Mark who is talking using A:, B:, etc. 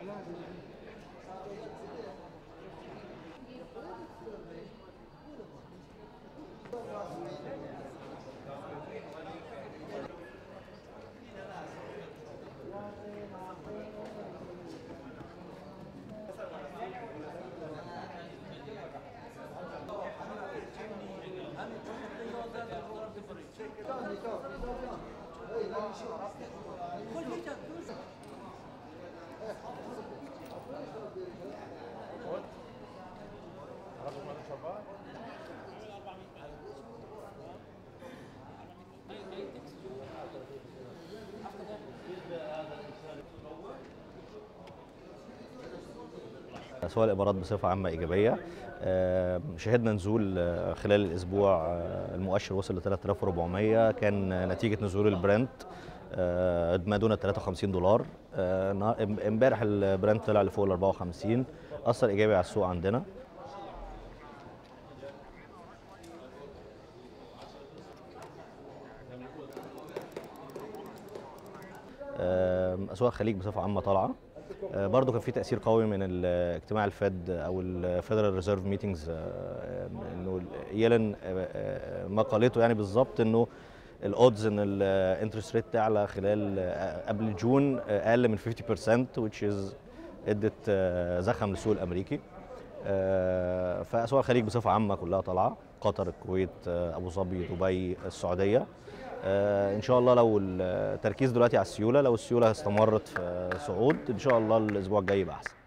A: سواء الامارات بصفه عامه ايجابيه آه، شهدنا نزول آه، خلال الاسبوع آه، المؤشر وصل ل 3400 كان نتيجه نزول البرنت آه، ما دون 53 دولار آه، نهار- ام- امبارح البرنت طلع لفوق ال 54 اثر ايجابي على السوق عندنا آم، اسواق الخليج بصفه عامه طالعه آه، برضو كان في تاثير قوي من ال- اجتماع الفed او الفيدرال ريزيرف ميتنجز انه يلن آه، آه، ما قالته يعني بالظبط انه الاودز ان الانترست ريت تعلى خلال آه، قبل جون آه، اقل من 50% which is ادت آه، زخم للسوق الامريكي آه، فاسواق الخليج بصفه عامه كلها طالعه قطر الكويت آه، ابو ظبي دبي السعوديه آه، ان شاء الله لو التركيز دلوقتي على السيوله لو السيوله استمرت في صعود ان شاء الله الاسبوع الجاي يبقى احسن